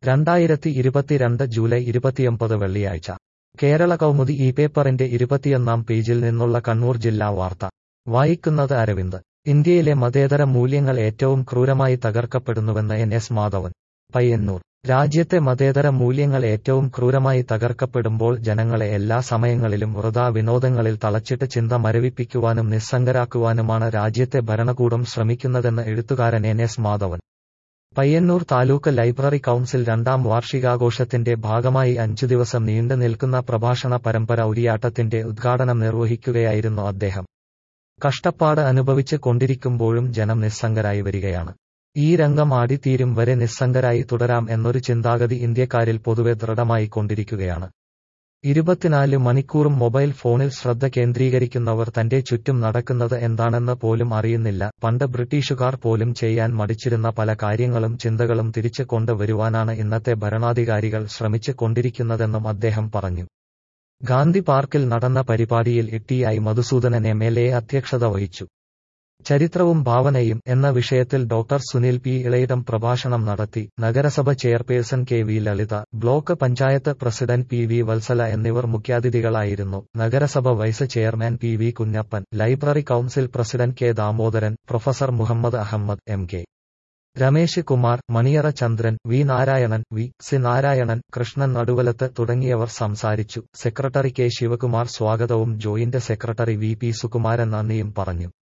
രണ്ടായിരത്തി ഇരുപത്തിരണ്ട് ജൂലൈ ഇരുപത്തിയൊമ്പത് വെള്ളിയാഴ്ച കേരള കൗമുദി ഈ പേപ്പറിന്റെ ഇരുപത്തിയൊന്നാം പേജിൽ നിന്നുള്ള കണ്ണൂർ ജില്ലാ വാർത്ത വായിക്കുന്നത് അരവിന്ദ് ഇന്ത്യയിലെ മതേതര മൂല്യങ്ങൾ ഏറ്റവും ക്രൂരമായി തകർക്കപ്പെടുന്നുവെന്ന് എൻ എസ് മാധവൻ പയ്യന്നൂർ രാജ്യത്തെ മതേതര മൂല്യങ്ങൾ ഏറ്റവും ക്രൂരമായി തകർക്കപ്പെടുമ്പോൾ ജനങ്ങളെ എല്ലാ സമയങ്ങളിലും വൃഥാ വിനോദങ്ങളിൽ തളച്ചിട്ട് ചിന്ത മരവിപ്പിക്കുവാനും നിസ്സംഗരാക്കുവാനുമാണ് രാജ്യത്തെ ഭരണകൂടം ശ്രമിക്കുന്നതെന്ന് എഴുത്തുകാരൻ N S Madhavan Payyanur taluk library council രണ്ടാം വാർഷികാഘോഷത്തിന്റെ ഭാഗമായി അഞ്ചു ദിവസം നീണ്ടു നിൽക്കുന്ന പ്രഭാഷണ പരമ്പര ഉരിയാട്ടത്തിന്റെ ഉദ്ഘാടനം നിർവഹിക്കുകയായിരുന്നു അദ്ദേഹം കഷ്ടപ്പാട് അനുഭവിച്ച് കൊണ്ടിരിക്കുമ്പോഴും ജനം നിസ്സംഗരായി വരികയാണ് ഈ രംഗം ആടിത്തീരും വരെ നിസ്സംഗരായി തുടരാം എന്നൊരു ചിന്താഗതി ഇന്ത്യക്കാരിൽ പൊതുവെ ദൃഢമായി കൊണ്ടിരിക്കുകയാണ് ഇരുപത്തിനാല് മണിക്കൂറും മൊബൈൽ ഫോണിൽ ശ്രദ്ധ കേന്ദ്രീകരിക്കുന്നവർ തന്റെ ചുറ്റും നടക്കുന്നത് എന്താണെന്ന് പോലും അറിയുന്നില്ല പണ്ട് ബ്രിട്ടീഷുകാർ പോലും ചെയ്യാൻ മടിച്ചിരുന്ന പല കാര്യങ്ങളും ചിന്തകളും തിരിച്ചു കൊണ്ടുവരുവാനാണ് ഇന്നത്തെ ഭരണാധികാരികൾ ശ്രമിച്ചു കൊണ്ടിരിക്കുന്നതെന്നും അദ്ദേഹം പറഞ്ഞു ഗാന്ധി പാർക്കിൽ നടന്ന പരിപാടിയിൽ ഇട്ടിയായി മധുസൂദനൻ എം എൽ എ അധ്യക്ഷത വഹിച്ചു ചരിത്രവും ഭാവനയും എന്ന വിഷയത്തിൽ ഡോക്ടർ സുനിൽ പി ഇളയിടം പ്രഭാഷണം നടത്തി നഗരസഭ chairperson K V Lalitha block panchayat president P V Vatsala എന്നിവർ മുഖ്യാതിഥികളായിരുന്നു നഗരസഭ vice chairman P V Kunhappan library council president K Damodaran professor Muhammad Ahmed M K Ramesh Kumar Maniyara Chandran V Narayanan V C Narayanan Krishnan Naduvalath തുടങ്ങിയവർ സംസാരിച്ചു സെക്രട്ടറി കെ ശിവകുമാർ സ്വാഗതവും joint secretary V P Sukumaran നന്ദിയും പറഞ്ഞു